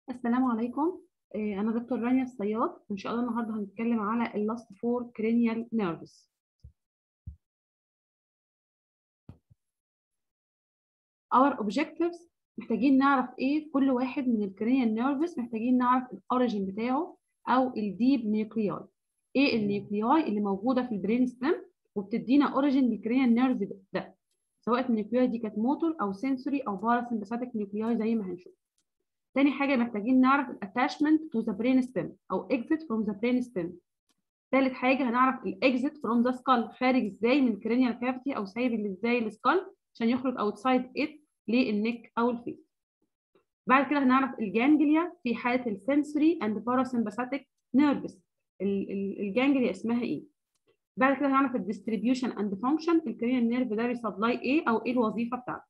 السلام عليكم آه، أنا دكتور رانيا الصياد وإن شاء الله النهاردة هنتكلم على اللاست فور cranial nerves our objectives محتاجين نعرف إيه في كل واحد من الكرينيال نيرفز محتاجين نعرف الأوريجين بتاعه أو الديب نيوكلياي إيه النيوكلياي اللي موجودة في البرين ستيم وبتدينا أوريجين للكرينيال نيرف ده سواء النيوكلياي دي كانت موتور أو سنسوري أو باراسمباثيك نيوكلياي زي ما هنشوف تاني حاجة محتاجين نعرف الاتاشمنت تو ذا برين ستيم أو exit from the brain stem. تالت حاجة هنعرف الاكزit from the skull خارج ازاي من الكرينيال كافيتي أو سايب ازاي السكال عشان يخرج outside it للنك أو الفيس. بعد كده هنعرف الجانجليا في حالة السنسوري اند باراسمباثيك نيرفز الجانجليا اسمها ايه؟ بعد كده هنعرف الديستريبيوشن اند فانكشن الكرينيال نيرف ده بيسبلاي ايه أو ايه الوظيفة بتاعته.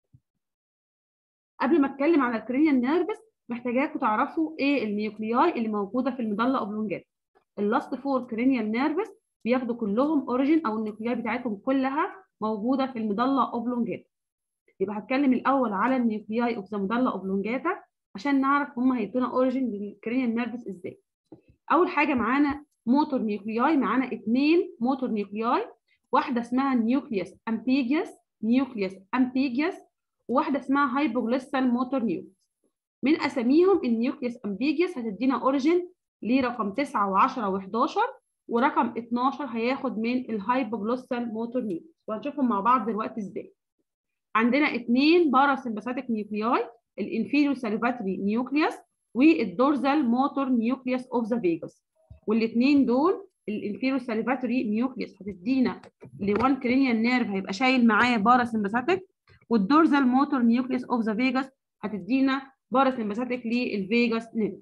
قبل ما اتكلم على الكرينيال نيرفز محتاجاكم تعرفوا ايه النيوكلياي اللي موجوده في المضله اوبلونجاتا اللاست فور كرينيال نيرفز بياخدوا كلهم اوريجين او النيوكلياي بتاعتهم كلها موجوده في المضله اوبلونجاتا يبقى هتكلم الاول على النيوكلياي اوف ذا مضله اوبلونجاتا عشان نعرف هم هيدونا اوريجين للكرينيال نيرفز ازاي اول حاجه معانا موتور نيوكلياي معانا اثنين موتور نيوكلياي واحده اسمها نيوكليوس امبيجيوس نيوكليوس امبيجيوس وواحده اسمها هايبوجليسال موتور نيوكليوس من اساميهم النيوكليوس امبيجيوس هتدينا اوريجين لرقم 9 و10 و11 ورقم 12 هياخد من الهايبوجلوسال موتور نيوكليوس وهنشوفهم مع بعض دلوقتي ازاي عندنا اثنين باراسمباثيك نيوكلياي الانفيريو ساليفاتري نيوكليوس والدورزال موتور نيوكليوس اوف ذا فيجاس والاثنين دول الانفيريو ساليفاتري نيوكليوس هتدينا ل1 كرينيال نيرف هيبقى شايل معاه باراسمباثيك والدورزال موتور نيوكليوس اوف ذا فيجاس هتدينا باراسمباثيك للفيجاس نيرف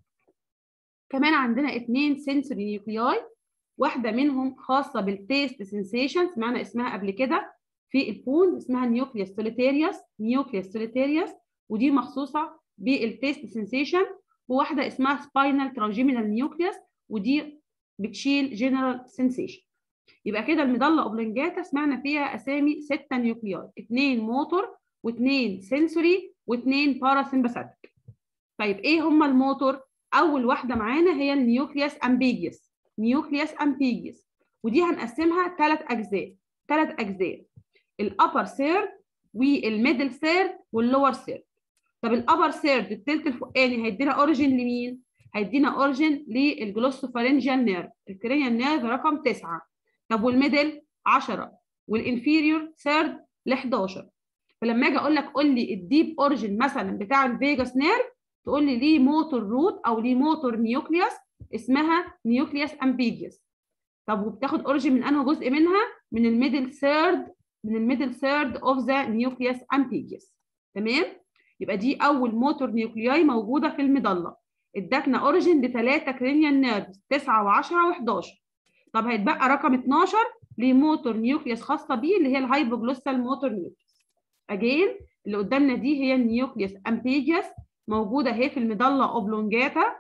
كمان عندنا اثنين سنسوري نيوكلياي واحده منهم خاصه بالتيست سنسيشن سمعنا اسمها قبل كده في البون اسمها نيوكليوس سوليتاريوس نيوكليوس سوليتاريوس ودي مخصوصه بالتيست سنسيشن وواحده اسمها سباينال تراجيمينال نيوكليوس ودي بتشيل جنرال سنسيشن يبقى كده المضله اوبلنجاتا سمعنا فيها اسامي سته نيوكلياي اثنين موتور واثنين سنسوري واثنين باراسمباثيك طيب ايه هما الموتور اول واحده معانا هي النيوكليوس امبيجيوس نيوكليوس امبيجيوس ودي هنقسمها ثلاث اجزاء ثلاث اجزاء الابر سيرد والميدل سيرد واللور سيرد طب الابر سيرد الثلث الفوقاني هيدينا اوريجين لمين هيدينا اوريجين للجلوسوفارنجيال نيرف الكرينيال نيرف رقم 9 طب والميدل 10 والانفيريور سيرد ل 11 فلما اجي اقول لك قول لي الديب اوريجين مثلا بتاع الفيجاس نيرف تقول لي ليه موتور روت او ليه موتور نيوكليوس اسمها نيوكليوس امبيجيوس طب وبتاخد اوريجين من انهي جزء منها من الميدل ثيرد من الميدل ثيرد اوف ذا نيوكليوس امبيجيوس تمام يبقى دي اول موتور نيوكلياي موجوده في المضله ادتنا اوريجين لثلاثه كرينيال نيرفز 9 و10 و11 طب هيتبقى رقم 12 لموتور نيوكليوس خاصه بيه اللي هي الهايبوجلوسال موتور نيوكليوس اجين اللي قدامنا دي هي النيوكليوس امبيجيوس موجوده اهي في المضله اوبلونجاتا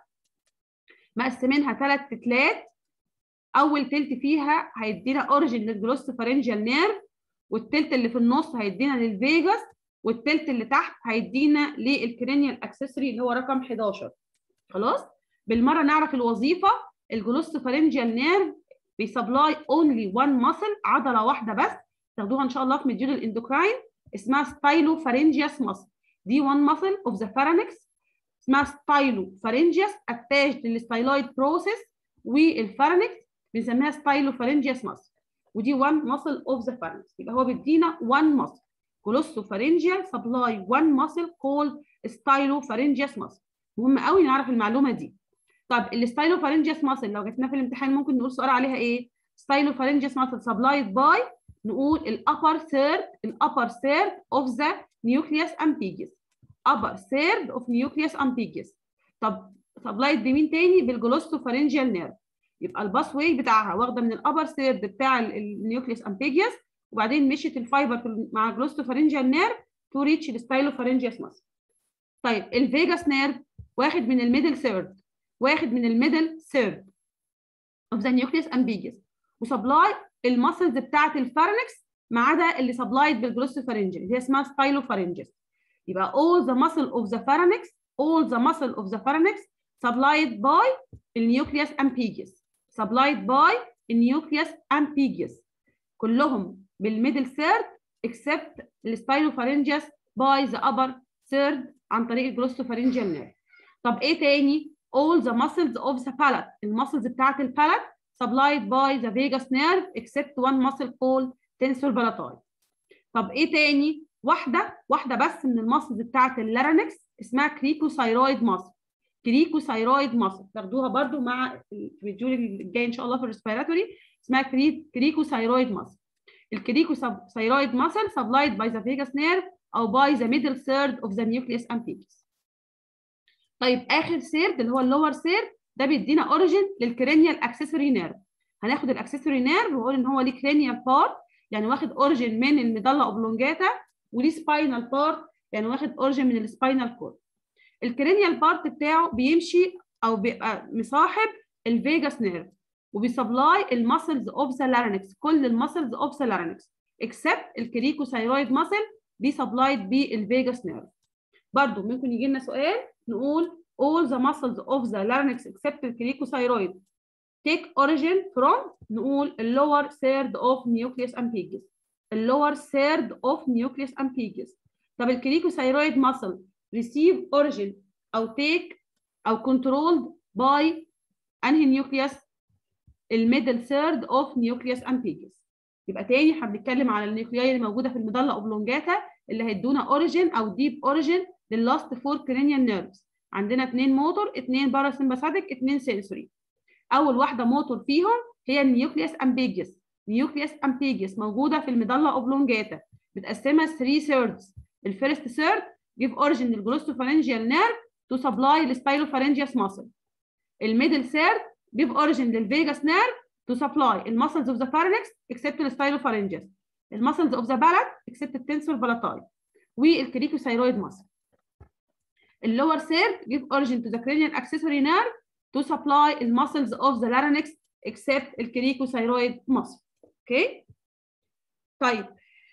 مقسمينها ثلاث تلات اول تلت فيها هيدينا اوريجين للجلوسوفارنجيال نيرف والتلت اللي في النص هيدينا للفيجاس والتلت اللي تحت هيدينا للكرينيال اكسسوري اللي هو رقم 11 خلاص بالمره نعرف الوظيفه الجلوسوفارنجيال نيرف بيسبلاي اونلي وان ماسل عضله واحده بس تاخدوها ان شاء الله في مديول الاندوكراين اسمها ستايلو فارنجياس ماسل دي وان ماسل اوف ذا فارنكس اسمها ستايلو فارنجياس اتاجد للستايلويد بروسيس والفارنكس بنسميها ستايلو فارنجياس ماسل ودي وان ماسل اوف ذا فارنكس يبقى هو بيدينا وان ماسل جلوسوفارنجيال سبلاي وان ماسل كولد ستايلو فارنجياس ماسل مهم قوي نعرف المعلومه دي طب الستايلو فارنجياس ماسل لو جاتنا في الامتحان ممكن نقول سؤال عليها ايه ستايلو فارنجياس ماسل سبلايد باي نقول الابر ثيرد الابر ثيرد اوف ذا نيوكليوس امبيجيوس upper third of nucleus ambiguous طب سبلايد بمين تاني بالجلوستوفارنجيال نيرف يبقى الباس واي بتاعها واخده من الابر ثيرد بتاع النيوكليوس امبيجيوس وبعدين مشيت الفايبر مع الجلوستوفارنجيال نيرف تو ريتش الستايلوفارنجيوس ماسل طيب الفيجاس نيرف واحد من الميدل ثيرد واخد من الميدل ثيرد اوف ذا نيوكليوس امبيجيوس وسبلاي الماسلز بتاعه الفارنكس ما عدا اللي سبلايد بالجلوستوفارنجيال اللي هي اسمها ستايلوفارنجيوس يبقى all the muscle of the pharynx all the muscle of the pharynx supplied by النيوكليوس ambiguous supplied by النيوكليوس ambiguous كلهم بالميدل ثيرد except الستايلوفارنجيوس by the upper third عن طريق الجلوستوفارنجيال نيرف طب ايه تاني all the muscles of the palate المسلز بتاعت البالات supplied by the vagus nerve except one muscle called tensor palatii طب ايه تاني واحده واحده بس من المسلز بتاعت اللارنكس اسمها كريكوثايرويد ماسل كريكوثايرويد ماسل تاخدوها برضو مع الفيديو الجاي ان شاء الله في الريسبيراتوري اسمها كريكوثايرويد ماسل الكريكوثايرويد ماسل supplied by the vagus nerve او by the middle third of the nucleus ambiguous طيب اخر سيرد اللي هو اللور سيرد ده بيدينا اوريجين للكرينيال اكسسوري نيرف هناخد الاكسسوري نيرف ونقول ان هو ليه كرينيال بارت يعني واخد اوريجين من الميدالا اوبلونجاتا وليه سباينال بارت يعني واخد اوريجين من السباينال كورد الكرينيال بارت بتاعه بيمشي او بيبقى مصاحب الفيجاس نيرف وبيسبلاي المسلز اوف ذا لارينكس كل المسلز اوف ذا لارينكس اكسبت الكريكوثايرويد مسل دي سبلايد بالفيجاس نيرف برضو ممكن يجي لنا سؤال نقول all the muscles of the larynx except the cricothyroid take origin from نقول lower third of nucleus ambiguous lower third of nucleus ambiguous طب الكريكوثايرويد muscle receive origin أو take أو controlled by أنهي nucleus الميدل third of nucleus ambiguous يبقى تاني احنا بنتكلم على النيوكلياي اللي موجوده في المضله اوبلونجاتا اللي هيدونا اوريجين او ديب اوريجين لللاست فور كرينيال نيرفز عندنا اثنين موتور اثنين باراسمباثيك اثنين سنسوري اول واحده موتور فيهم هي النيوكليوس امبيجيوس نيوكليوس امبيجيوس موجوده في المضله اوبلونجاتا متقسمه 3 ثيردز الفيرست ثيرد جيف اوريجين للجلوستوفارنجيال نيرف تو سبلاي السبايلوفارنجيوس ماسل الميدل ثيرد جيف اوريجين للفيجاس نيرف to supply the muscles of the pharynx except the stylopharyngeus the muscles of the palate except the tensor palatii والكريكوثايرويد muscle the lower third give origin to the cranial accessory nerve to supply the muscles of the larynx except the cricothyroid muscle اوكي طيب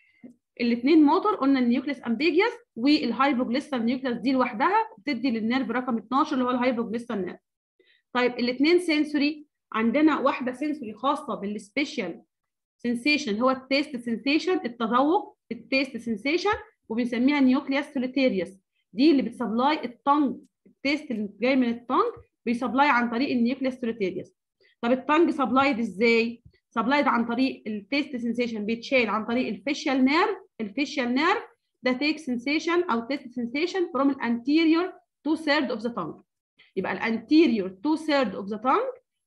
الاثنين موتور قلنا النيوكليس امبيجيوس والهايبوجليستال نيوكليس دي لوحدها بتدي للنيرف رقم 12 اللي هو الهايبوجليستال نيرف طيب الاثنين سنسوري عندنا واحده سنسوري خاصه بالسبيشال سنسيشن هو التيست سنسيشن التذوق التيست سنسيشن وبنسميها نيوكليوس سوليتيريوس دي اللي بتسبلاي التنج التيست اللي جاي من التنج بيسبلاي عن طريق النيوكليوس سوليتيريوس طب التنج سبلايد ازاي سبلايد عن طريق التيست سنسيشن بيتشال عن طريق الفيشيال نيرف الفيشيال نيرف ده تيك سنسيشن او تيست سنسيشن فروم الانتيريور تو ثيرد اوف ذا تنج يبقى الانتيريور تو ثيرد اوف ذا تنج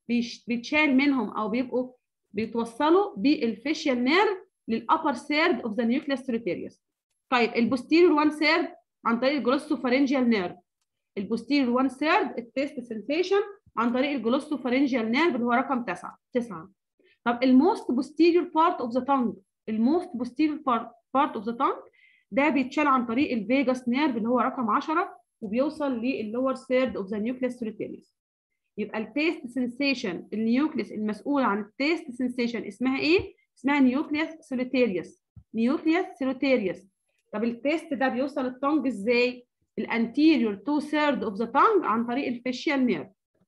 بيتشال منهم او بيبقوا بيتوصلوا بالفيشيال نيرف للابر ثيرد اوف ذا نيوكليوس سوليتيريوس طيب البوستيريور 1 ثيرد عن طريق الجلوسوفارنجيال نيرف البوستيريور 1 ثيرد التيست سنسيشن عن طريق الجلوسوفارنجيال نيرف اللي هو رقم 9 9 طب الموست بوستيريور بارت اوف ذا تانج الموست بوستيريور بارت اوف ذا تانج ده بيتشال عن طريق الفيجاس نيرف اللي هو رقم 10 وبيوصل للور ثيرد اوف ذا نيوكليوس سوليتيريوس يبقى التيست سنسيشن النيوكليس المسؤول عن التيست سنسيشن اسمها ايه؟ اسمها نيوكليوس سوليتيريوس نيوكليوس سوليتيريوس طب التيست ده بيوصل التونج ازاي؟ الانتيريور 2 ثيرد اوف ذا تانج عن طريق الفيشيال نيرف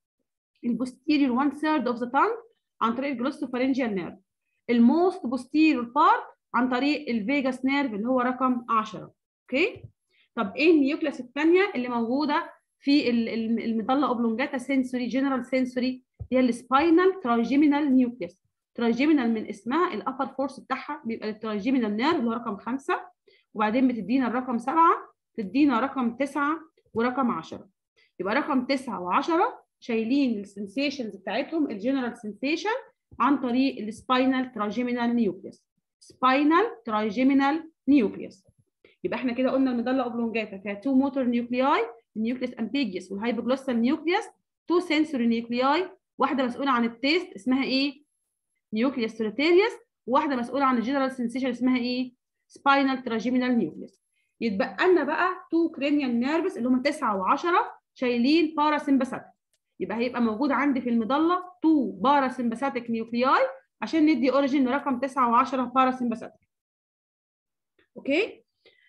البوستيريور 1 ثيرد اوف ذا تانج عن طريق الجلوستوفارنجيال نيرف الموست بوستيريور بارت عن طريق الفيجاس نيرف اللي هو رقم 10 اوكي طب ايه النيوكليس الثانيه اللي موجوده في المضله اوبلونجاتا سنسوري جنرال سنسوري هي السباينال ترايجيمينال نيوكليس ترايجيمينال من اسمها الابر فورس بتاعها بيبقى الترايجيمينال نيرف اللي هو رقم 5 وبعدين بتدينا الرقم 7 تدينا رقم 9 ورقم 10 يبقى رقم 9 و10 شايلين السنسيشنز بتاعتهم الجنرال سنسيشن عن طريق السباينال ترايجيمينال نيوكليس سباينال ترايجيمينال نيوكليس يبقى احنا كده قلنا المضله اوبلونجاتا فيها تو موتور نيوكلياي النيوكليس امبيجيوس والهايبوجلوسال نيوكليوس تو سنسوري نيوكلياي واحده مسؤوله عن التيست اسمها ايه نيوكليوس سوليتيريوس وواحده مسؤوله عن الجنرال سنسيشن اسمها ايه سباينال تراجيمينال نيوكليوس يتبقى لنا بقى تو كرينيال نيرفز اللي هم 9 و10 شايلين باراسمباثيك يبقى هيبقى موجود عندي في المضله تو باراسمباثيك نيوكلياي عشان ندي اوريجين رقم 9 و10 باراسمباثيك اوكي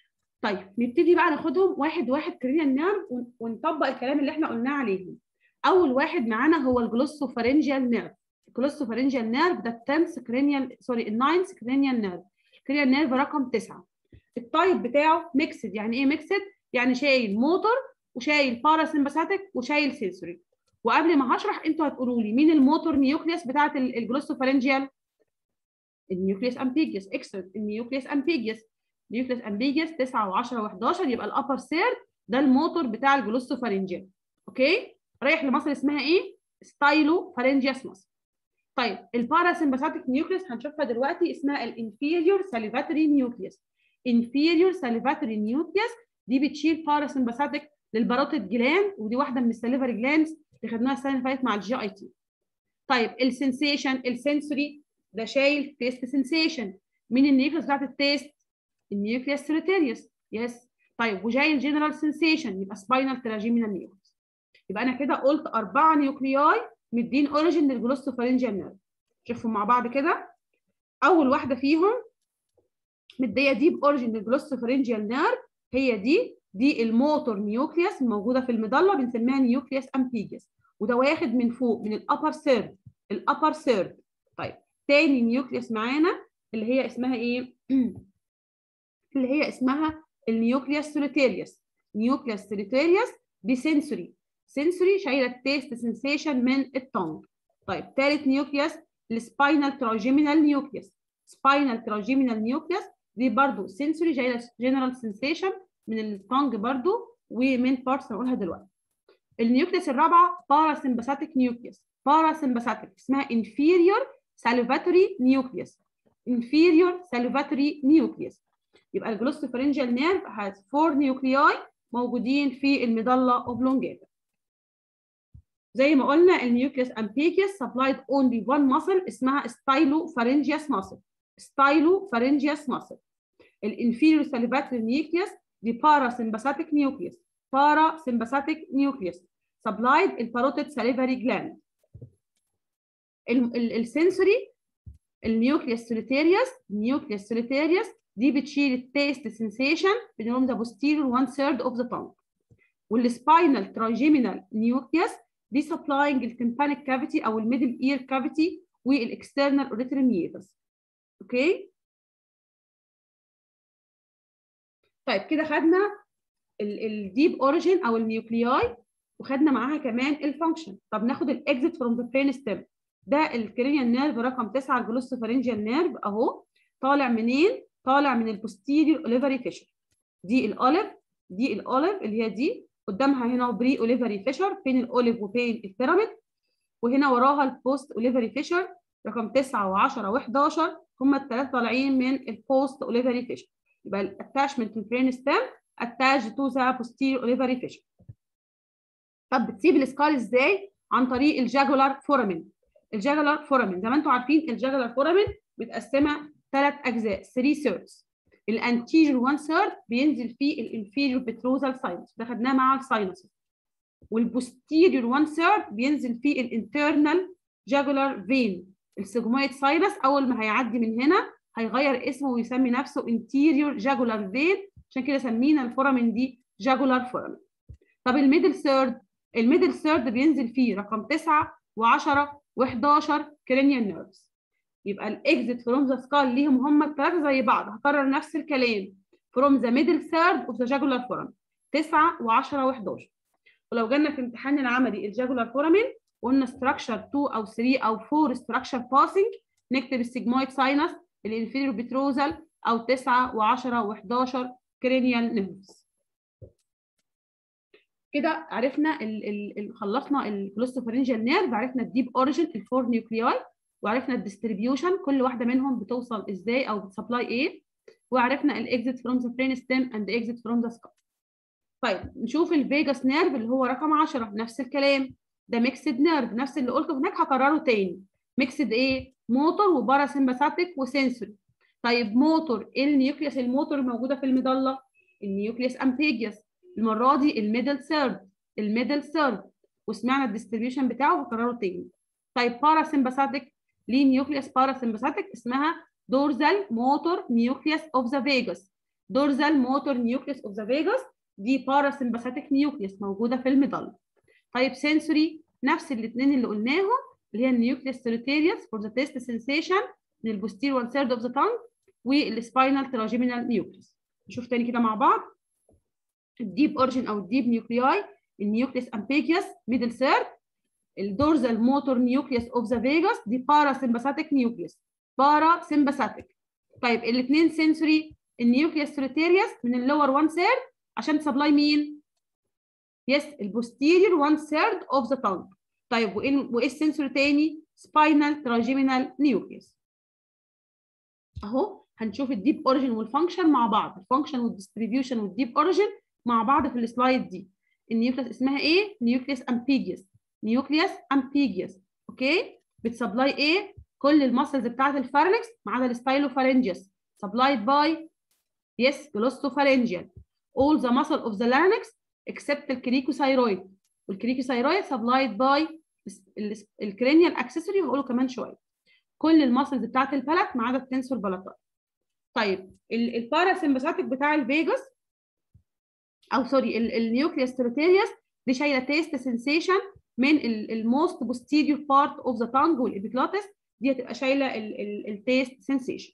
طيب نبتدي بقى ناخدهم واحد واحد كرينيال نيرف ونطبق الكلام اللي احنا قلناه عليهم اول واحد معانا هو الجلوسوفارنجيال نيرف الجلوسوفارنجيال نيرف ده التنس كرينيال سوري الناينث كرينيال نيرف كرينيال نيرف رقم 9 التايب بتاعه ميكسد يعني ايه ميكسد يعني شايل موتور وشايل باراسمباثيك وشايل سنسوري وقبل ما هشرح انتوا هتقولوا لي مين الموتور نيوكليوس بتاعه الجلوسوفارنجيال النيوكليوس امبيجيوس اكسلنت النيوكليوس امبيجيوس نيوكليوس امبيجيوس 9 و10 و11 يبقى الابر سيرد ده الموتور بتاع الجلوسوفارنجيال اوكي رايح لمصر اسمها ايه ستايلو فارنجياس مصر طيب الباراسمباثيك نيوكليوس هنشوفها دلوقتي اسمها الانفيريور ساليفاتوري نيوكليوس انفيريور ساليفاتوري نيوكليوس دي بتشيل باراسمباثيك للباروتيد جلاند ودي واحده من السليفري جلاندز اللي خدناها السنه اللي فاتت مع الجي اي تي طيب السنسيشن السنسوري ده شايل تيست سنسيشن مين النيوكليوس بتاعت التيست النيوكليوس سيريتيريوس يس طيب وجاي الجنرال سنسيشن يبقى سباينال تراجيمينال نيوكليوس يبقى انا كده قلت اربعه نيوكلياي مدين اوريجين للجلوستوفارنجيال نيرف شوفوا مع بعض كده اول واحده فيهم مديه ديب اوريجين للجلوستوفارنجيال نيرف هي دي دي الموتور نيوكليوس الموجوده في المظله بنسميها نيوكليوس امبيجيوس وده واخد من فوق من الابر سيرد الابر سيرد طيب تاني نيوكليوس معانا اللي هي اسمها ايه اللي هي اسمها النيوكليوس سوليتيريوس نيوكليوس سوليتيريوس دي سنسوري سنسوري شايله التيست سنسيشن من التونج طيب ثالث نيوكليوس السباينال تراجيمينال نيوكليوس سباينال تراجيمينال نيوكليوس دي برضو سنسوري شايله جنرال سنسيشن من التونج برضو ومن بارتس هنقولها دلوقتي النيوكليوس الرابعه باراسمباثيك نيوكليوس باراسمباثيك اسمها inferior salivatory nucleus inferior salivatory nucleus يبقى الجلوستوفرنجيال نيرف has four nuclei موجودين في المظله اوبلونجاتا زي ما قلنا النيوكليوس امبيكيوس supplied only one muscle اسمها stylo-pharyngeus muscle stylo-pharyngeus muscle الانفيريور salivatory nucleus دي parasympathetic nucleus parasympathetic nucleus supplied الباروتيد salivary gland السنسوري النيوكليوس سوليتيريوس النيوكليوس سوليتيريوس دي بتشيل التيست سنسيشن بنقول ده posterior one third of the tongue والسباينال تراجيمينال نيوكليوس دي سبلاينج التمبانيك كافيتي او الميدل اير كافيتي والاكسترنال اوريتري ميتس اوكي طيب كده خدنا الديب اوريجين او النيوكلياي وخدنا معاها كمان الفانكشن طب ناخد الاكزيت فروم ذا برين ستيم ده الكرينيال نيرف رقم 9 الجلوسوفارنجيال نيرف اهو طالع منين طالع من البوستيريور اوليفري فيشر دي الاوليف دي الاوليف اللي هي دي قدامها هنا بري اوليفري فيشر بين الاوليف وبين البيراميد وهنا وراها البوست اوليفري فيشر رقم 9 و10 و11 هم الثلاثه طالعين من البوست اوليفري فيشر يبقى الاتاشمنت تو برين ستيم اتاج تو ذا بوستيريور اوليفري فيشر طب بتسيب السكال ازاي عن طريق الجاجولار فورامين الجاجولار فورامين زي ما انتم عارفين الجاجولار فورامين متقسمه ثلاث اجزاء 3 ثيردز الانتيجر 1 ثيرد بينزل فيه الانفيريور بتروزال ساينس ده خدناه مع الساينس والبوستيريور 1 ثيرد بينزل فيه الانترنال جاجولار فين السيجمويد ساينس اول ما هيعدي من هنا هيغير اسمه ويسمي نفسه انتيريور جاجولار فين عشان كده سمينا الفورامين دي جاجولار فورامين طب الميدل ثيرد الميدل ثيرد بينزل فيه رقم 9 و10 و11 كرينيال نيرفز يبقى الاكزيت فروم ذا سكال ليهم هم الثلاثه زي بعض هكرر نفس الكلام فروم ذا ميدل ثيرد اوف ذا جاجولار فورامين 9 و10 و11 ولو جالنا في امتحان العملي الجاجولار فورامين قلنا ستراكشر 2 او 3 او 4 ستراكشر باسنج نكتب السيجمويد ساينس الانفيريور بتروزال او 9 و10 و11 كرينيال نيرفز كده عرفنا ال ال ال خلصنا الكلوستوفرنجيال نيرف عرفنا الديب اوريجين الفور نيوكلياي وعرفنا الديستريبيوشن كل واحده منهم بتوصل ازاي او بتسبلاي ايه وعرفنا الاكزيت فروم ذا برين ستيم اند اكزيت فروم ذا سكال طيب نشوف الفيجاس نيرف اللي هو رقم 10 نفس الكلام ده ميكسد نيرف نفس اللي قلته هناك هكرره تاني ميكسد ايه موتور وباراسمباثيك وسنسوري طيب موتور ايه النيوكليوس الموتور الموجوده في المظله النيوكليوس امبيجيوس المره دي الميدل ثيرد الميدل ثيرد وسمعنا الديستريبيوشن بتاعه هكرره تاني طيب باراسمباثيك ليه نيوكليوس باراسمباثيك اسمها دورزال موتور نيوكليوس اوف ذا فيجاس dorsal motor nucleus of the vagus دي parasympathetic nucleus موجوده في المظله طيب sensory نفس الاثنين اللي قلناهم اللي هي النيوكليس سيروتيريوس for the taste sensation من البوستير one third of the tongue والسباينال تراجيمينال نيوكليس نشوف تاني كده مع بعض الديب اورجن او الديب نيوكلياي النيوكليس امبيجيوس ميدل ثيرد الدورزال موتور نيوكليوس اوف ذا فيجاس دي بارا سمباثيك نيوكليوس بارا سمباثيك طيب الاثنين سنسوري النيوكليوس سوليتيريوس من اللور 1 ثيرد عشان تسبلاي مين؟ يس البوستيريور 1 ثيرد اوف ذا تانج طيب وايه وايه السنسوري تاني؟ سباينال تراجيمينال نيوكليوس اهو هنشوف الديب اوريجن والفانكشن مع بعض الفانكشن والديستريبيوشن والديب اوريجن مع بعض في السلايد دي النيوكليس اسمها ايه؟ نيوكليس امبيجيوس نيوكليوس امبيجيوس اوكي بتسبلاي ايه كل المسلز بتاعت الفارنكس ما عدا الستايلوفارنجيوس supplied by yes glossopharyngeal all the muscle of the larynx except الكريكوثايرويد والكريكوثايرويد supplied by الكرينيال اكسسوري وهقوله كمان شويه كل المسلز بتاعت البلت ما عدا التنسور بلاتال طيب الباراسمباثيك بتاع الفيجاس او سوري النيوكليوس تيريتيريوس دي شايله تيست سensation من الموست posterior part of the tongue والابيجلوتس دي هتبقى شايله التيست سنسيشن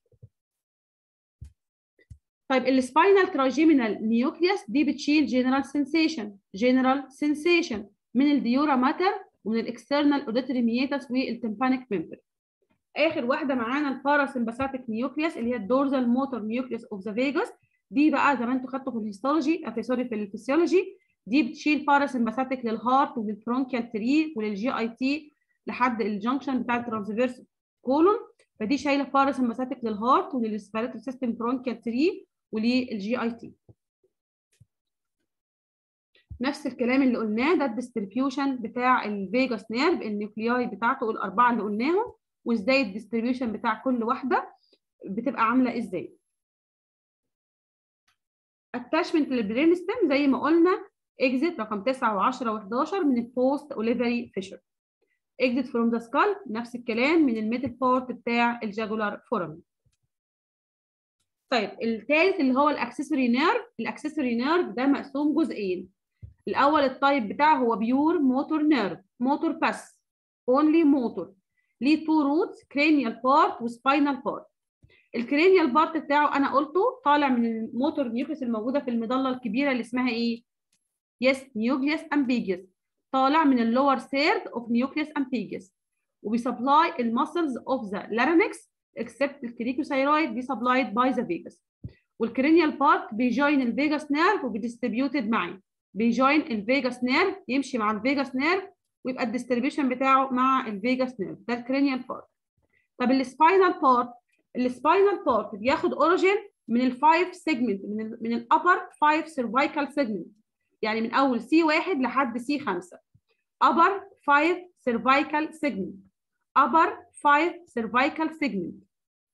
طيب السباينال تراجيمينال نيوكليوس دي بتشيل جنرال سنسيشن جنرال سنسيشن من الديورا ماتر ومن الاكسترنال اوديتوري ميتاس والتمبانيك ممبر اخر واحده معانا الباراسمباثيك نيوكليوس اللي هي الدورزال موتور نيوكليوس اوف ذا فيجاس دي بقى زي ما انتوا خدتوا في الهيستولوجي سوري في الفسيولوجي دي بتشيل باراسمباثيك للهارت وللبرونكيال تري وللجي اي تي لحد الجنكشن بتاع الترانسفيرس كولون فدي شايله باراسمباثيك للهارت وللسبيريتو سيستم برونكيال تري وللجي اي تي نفس الكلام اللي قلناه ده الديستريبيوشن بتاع الفيجاس نيرف النيوكلياي بتاعته الاربعه اللي قلناهم وازاي الديستريبيوشن بتاع كل واحده بتبقى عامله ازاي اتاشمنت للبرين ستيم زي ما قلنا اكزيت رقم 9 و10 و11 من البوست اوليفري فيشر اكزيت فروم ذا سكال نفس الكلام من الميدل بارت بتاع الجاجولار فورم طيب الثالث اللي هو الاكسسوري نيرف الاكسسوري نيرف ده مقسوم جزئين الاول التايب بتاعه هو بيور موتور نيرف موتور بس اونلي موتور ليه تو روتس كرينيال بارت وسباينال بارت الكرينيال بارت بتاعه انا قلته طالع من الموتور نيوكليس الموجوده في المظله الكبيره اللي اسمها ايه يس نيوكليس امبيجيوس طالع من اللور ثيرد اوف نيوكليس امبيجيوس وبيسبلاي المسلز اوف ذا لارينكس اكسبت الكريكوثايرويد دي سبلايد باي ذا فيجاس والكرينيال بارت بيجوين الفيجاس نيرف وبيديستريبيوتد معي بيجوين الفيجاس نيرف يمشي مع الفيجاس نيرف ويبقى الديستريبيوشن بتاعه مع الفيجاس نيرف ده الكرينيال بارت طب السباينال بارت السباينال بارت بياخد اوريجين من الفايف سيجمنت من ال من الابر فايف سيرفايكال سيجمنت يعني من اول سي واحد لحد سي 5 upper 5 cervical segment upper 5 cervical segment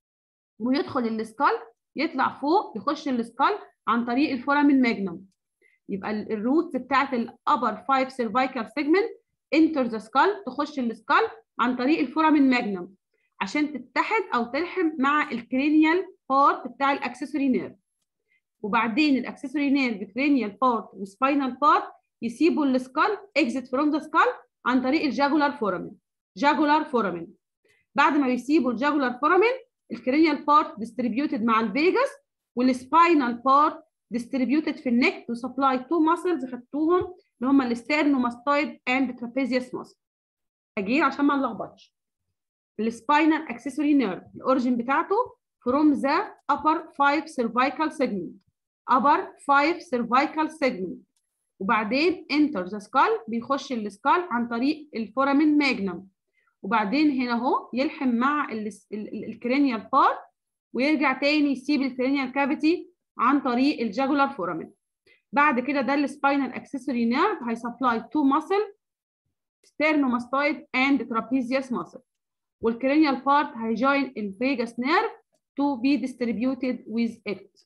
ويدخل السكال يطلع فوق يخش السكال عن طريق الفورامين ماجنوم يبقى الروت بتاعت الابر 5 cervical segment enter the skull تخش السكال عن طريق الفورامين ماجنوم عشان تتحد او تلحم مع الكرينيال بارت بتاع الاكسسوري نيرف وبعدين الاكسسوري نيرف كرينيال بارت وسباينال بارت يسيبوا السكال اكزيت فروم ذا سكال عن طريق الجاجولار فورامين جاجولار فورامين بعد ما بيسيبوا الجاجولار فورامين الكرينيال بارت ديستريبيوتد مع الفيجاس والسباينال بارت ديستريبيوتد في النك تو سبلاي تو ماسلز خدتوهم اللي هم الاسترنوماستويد اند ترابيزيوس ماسل اجي عشان ما نلخبطش السباينال اكسسوري نيرف الاوريجن بتاعته from the upper 5 cervical segment upper 5 cervical segment وبعدين enter the skull بيخش السكال عن طريق الفورامين ماجنم وبعدين هنا اهو يلحم مع الكرينيال بارت ويرجع تاني يسيب الكرينيال كافيتي عن طريق الجاجولار فورامين بعد كده ده السباينال اكسسوري نيرف هيسبلاي تو ماسل sternomastoid and trapezius muscle والكرينيال بارت هيجوين الفيجاس نيرف to be distributed with it.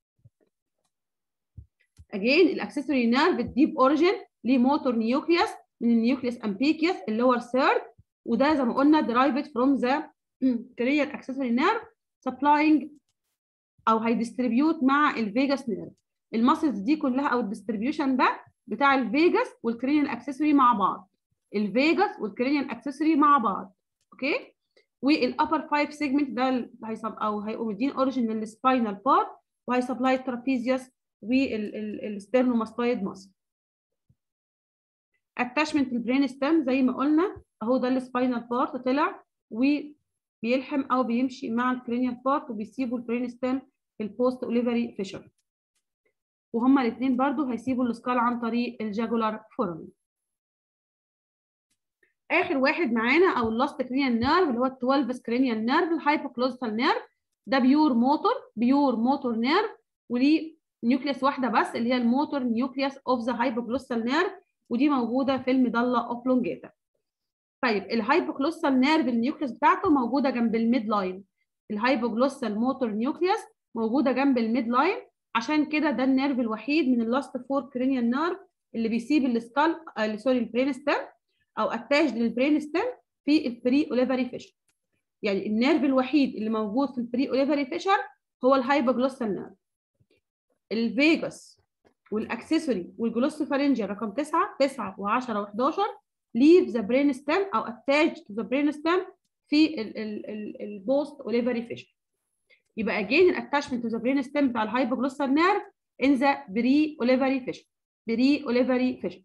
Again, الاكسسوري نيرف الديب اوريجين ليه موتور نيوكليوس من النيوكليوس امبيكيوس اللور ثيرد وده زي ما قلنا derived from the cranial accessory nerve supplying او هيديستريبيوت مع الفيجاس نيرف الماسلز دي كلها او الديستريبيوشن ده بتاع الفيجاس والكرينيال اكسسوري مع بعض الفيجاس والكرينيال اكسسوري مع بعض اوكي والابر 5 سيجمنت ده هيصب او هيبقوا مدين اوريجين للسباينال بارت وهيسبلاي الترابيزيوس والستيرنوماستويد ماسل اتاشمنت البرين ستيم زي ما قلنا اهو ده السباينال بارت طلع وبيلحم او بيمشي مع الكرينيال بارت وبيسيبوا البرين ستيم في البوست اوليفري فيشر وهما الاثنين برضو هيسيبوا السكال عن طريق الجاجولار فورمين اخر واحد معانا او اللاست كرينيال نيرف اللي هو ال 12 كرينيال نيرف الهايبوكلوزال نيرف ده بيور موتور بيور موتور نيرف وليه نيوكليس واحده بس اللي هي الموتور نيوكليس اوف ذا هايبوكلوزال نيرف ودي موجوده في الميدالا اوبلونجاتا طيب الهايبوكلوسال نيرف النيوكليس بتاعته موجوده جنب الميد لاين الهايبوكلوسال موتور نيوكليس موجوده جنب الميد لاين عشان كده ده النيرف الوحيد من اللاست فور كرينيال نيرف اللي بيسيب السكال آه سوري البرين ستيم او اتاش للبرين ستيم في البري اوليفري فيشر يعني النيرف الوحيد اللي موجود في البري اوليفري فيشر هو الهايبوجلوسال نيرف الفيجاس والاكسسوري والجلوسوفارنجيا رقم 9 9 و10 و11 leave the brain stem او attach to the brain stem في البوست اوليفري فيشر يبقى again الاتاشمنت to the brain stem بتاع الهايبوجلوسال نيرف in the بري اوليفري فيشر بري اوليفري فيشر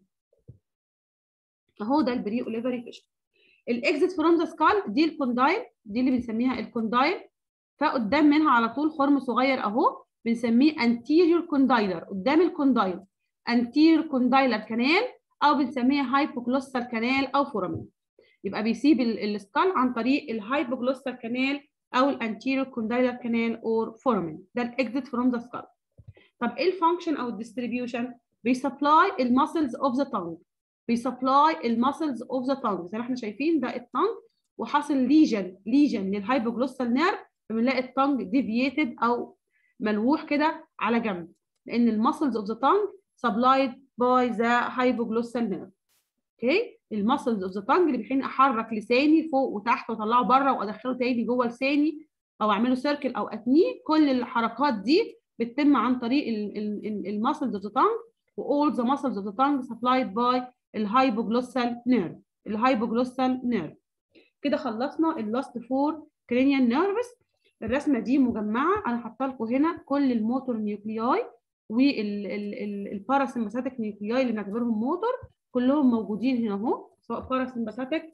اهو ده البري اوليفري فيشر الاكزيت فروم ذا سكال دي الكوندايل دي اللي بنسميها الكوندايل فقدام منها على طول خرم صغير اهو بنسميه anterior condylar قدام الكوندايل anterior condylar كانال او بنسميها هايبوكلوستال كانال او فورامين يبقى بيسيب السكال عن طريق الهايبوكلوستال كانال او الانتيريور كوندايلر كانال اور فورامين ده الاكزيت فروم ذا سكال طب ايه الفانكشن او الديستريبيوشن بيسبلاي الماسلز اوف ذا تانج بيسبلاي الماسلز اوف ذا تانج زي ما احنا شايفين ده التانج وحاصل ليجن ليجن للهايبوجلوستال نيرف فبنلاقي التانج ديفييتد او ملوح كده على جنب لان الماسلز اوف ذا تانج سبلايد باي ذا هايبوجلوسال نيرف اوكي الماسلز اوف ذا تانج اللي بيخليني احرك لساني فوق وتحت واطلعه بره وادخله تاني جوه لساني او اعمله سيركل او اتنيه كل الحركات دي بتتم عن طريق الماسلز اوف ذا تانج واول ذا ماسلز اوف ذا تانج سبلايد باي الهايبوجلوسال نيرف الهايبوجلوسال نيرف كده خلصنا اللاست فور كرينيال نيرفز الرسمه دي مجمعه انا حاطه لكم هنا كل الموتور نيوكلياي والباراسمباثيك نيوكلياي اللي بنعتبرهم موتور كلهم موجودين هنا اهو سواء باراسمباثيك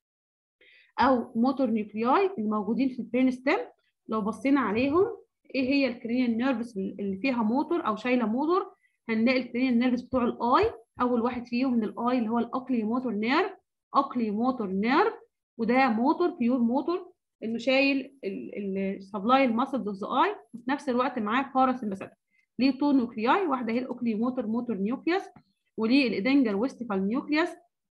او موتور نيوكلياي اللي موجودين في البرين ستيم لو بصينا عليهم ايه هي الكرينيال نيرفز اللي فيها موتور او شايله موتور هنلاقي الكرينيال نيرفز بتوع الاي اول واحد فيهم من الاي اللي هو الاوكلي موتور نيرف اوكلي موتور نيرف وده موتور بيور موتور انه شايل السبلاي الماسلز اوف ذا اي وفي نفس الوقت معاه باراسمباثيك ليه تو نيوكلياي واحده هي الاوكلي موتور موتور نيوكليوس وليه الادنجر ويستيفال نيوكليوس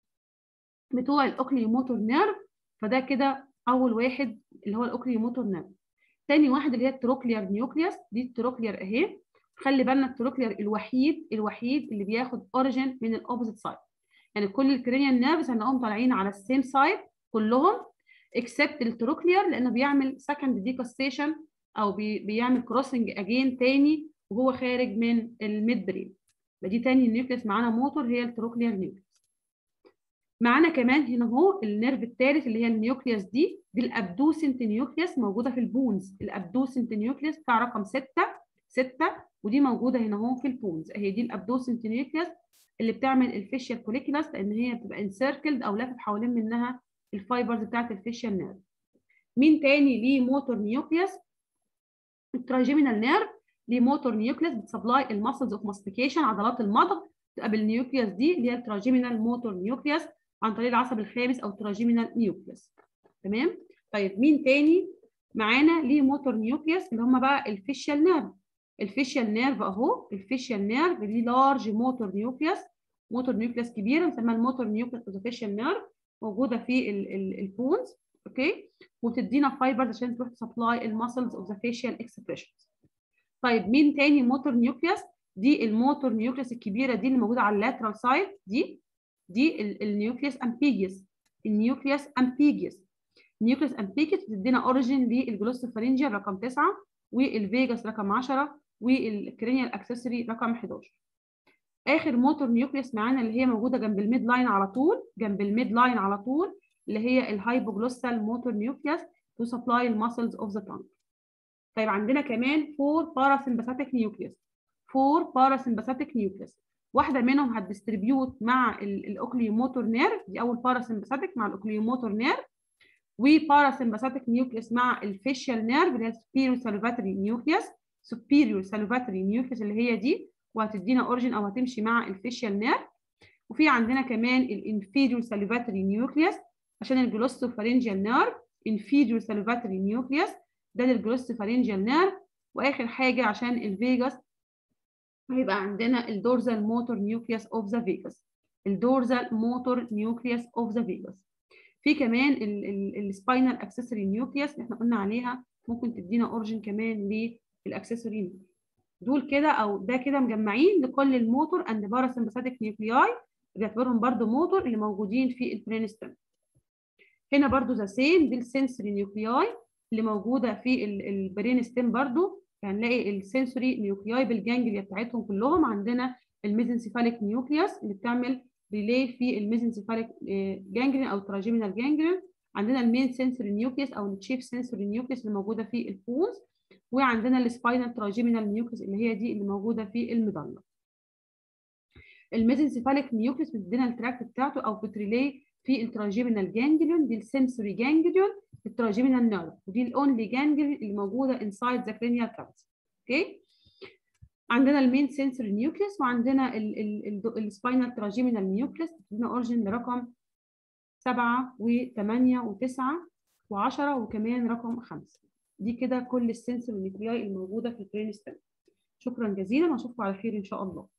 بتوع الاوكلي موتور نيرف فده كده اول واحد اللي هو الاوكلي موتور نيرف تاني واحد اللي هي التروكليار نيوكليوس دي التروكليار اهي خلي بالنا التروكليار الوحيد الوحيد اللي بياخد اوريجين من الاوبوزيت سايد يعني كل الكرينيال نيرفز هنلاقيهم طالعين على السيم سايد كلهم اكسبت التروكليار لانه بيعمل سكند ديكاستيشن او بي بيعمل كروسنج اجين تاني وهو خارج من الميد برين دي تاني نيوكليس معانا موتور هي التروكليار نيوكليس معانا كمان هنا اهو النيرف الثالث اللي هي النيوكليس دي دي الابدوسنت نيوكليس موجوده في البونز الابدوسنت نيوكليس بتاع رقم 6 6 ودي موجوده هنا اهو في البونز اهي دي الابدوسنت نيوكليس اللي بتعمل الفيشيال كوليكولاس لان هي بتبقى انسيركلد او لافف حوالين منها الفايبرز بتاعت الفيشيال نيرف مين تاني ليه موتور نيوكليس التراجيمينال نيرف ليه موتور نيوكليس بتسبلاي الماسلز اوف ماستيكيشن عضلات المضغ تبقى بالنيوكليس دي اللي هي التراجيمينال موتور نيوكليس عن طريق العصب الخامس او التراجيمينال نيوكليس تمام طيب مين تاني معانا ليه موتور نيوكليس اللي هم بقى الفيشيال نيرف الفيشيال نيرف اهو الفيشيال نيرف دي لارج موتور نيوكليس موتور نيوكليس كبيره بنسميها الموتور نيوكليس اوف فيشيال نيرف موجوده في البونز اوكي وبتدينا فايبرز عشان تروح تسبلاي الماسلز اوف ذا فيشيال اكسبريشنز طيب مين تاني موتور نيوكليس دي الموتور نيوكليس الكبيره دي اللي موجوده على اللاترال سايد دي دي النيوكليس امبيجيس النيوكليس امبيجيس النيوكليس امبيجيس بتدينا اوريجين للجلوسوفارينجيا رقم 9 والفيجاس رقم 10 والكرينيال اكسسوري رقم 11 اخر موتور نيوكليوس معانا اللي هي موجوده جنب الميد لاين على طول جنب الميد لاين على طول اللي هي الهايبوجلوسال موتور نيوكليوس تو سبلاي الماسلز اوف ذا تانج طيب عندنا كمان فور باراسمباثيك نيوكليوس فور باراسمباثيك نيوكليوس واحده منهم هتديستريبيوت مع الاوكليوموتور نيرف دي اول باراسمباثيك مع الاوكليوموتور نيرف وباراسمباثيك نيوكليوس مع الفيشيال نيرف اللي هي superior salivatory نيوكليوس superior salivatory نيوكليوس اللي هي دي وهتدينا اوريجين او هتمشي مع الفيشيال نيرف وفي عندنا كمان الانفيريور ساليفاتري نيوكليوس عشان الجلوستوفارينجيال نيرف انفيريور ساليفاتري نيوكليوس ده للجلوستوفارينجيال نيرف واخر حاجه عشان الفيجاس هيبقى عندنا الدورزال موتور نيوكليوس اوف ذا فيجاس الدورزال موتور نيوكليوس اوف ذا فيجاس في كمان السباينال اكسسوري نيوكليوس اللي احنا قلنا عليها ممكن تدينا اوريجين كمان للاكسسوري دول كده او ده كده مجمعين لكل الموتور اند باراسمباثيك نيوكلياي بيعتبرهم برضو موتور اللي موجودين في البرين ستيم هنا برضو ذا سيم دي السنسوري نيوكلياي اللي موجوده في البرين ستيم برضو هنلاقي يعني السنسوري نيوكلياي بالجانجليا بتاعتهم كلهم عندنا الميزنسيفاليك نيوكليوس اللي بتعمل ريلي في الميزنسيفاليك جانجليا او تراجيمينال جانجليا عندنا المين سنسوري نيوكليوس او التشيف سنسوري نيوكليوس اللي موجوده في البونز وعندنا السباينال تراجيمينال نيوكليوس اللي هي دي اللي موجوده في المظله الميزنسيفاليك نيوكليوس بتدينا التراكت بتاعته او بتريلي في التراجيمينال جانجليون دي السنسوري جانجليون التراجيمينال نيرف ودي الاونلي جانجليون اللي موجوده انسايد ذا كرينيال كافيتي اوكي عندنا المين سنسوري نيوكليوس وعندنا السباينال تراجيمينال نيوكليوس بتدينا اوريجين لرقم 7 و8 و9 و10 وكمان رقم 5 دي كده كل السنسور نيوكلياي الموجوده في البرين ستيم شكرا جزيلا واشوفكم على خير ان شاء الله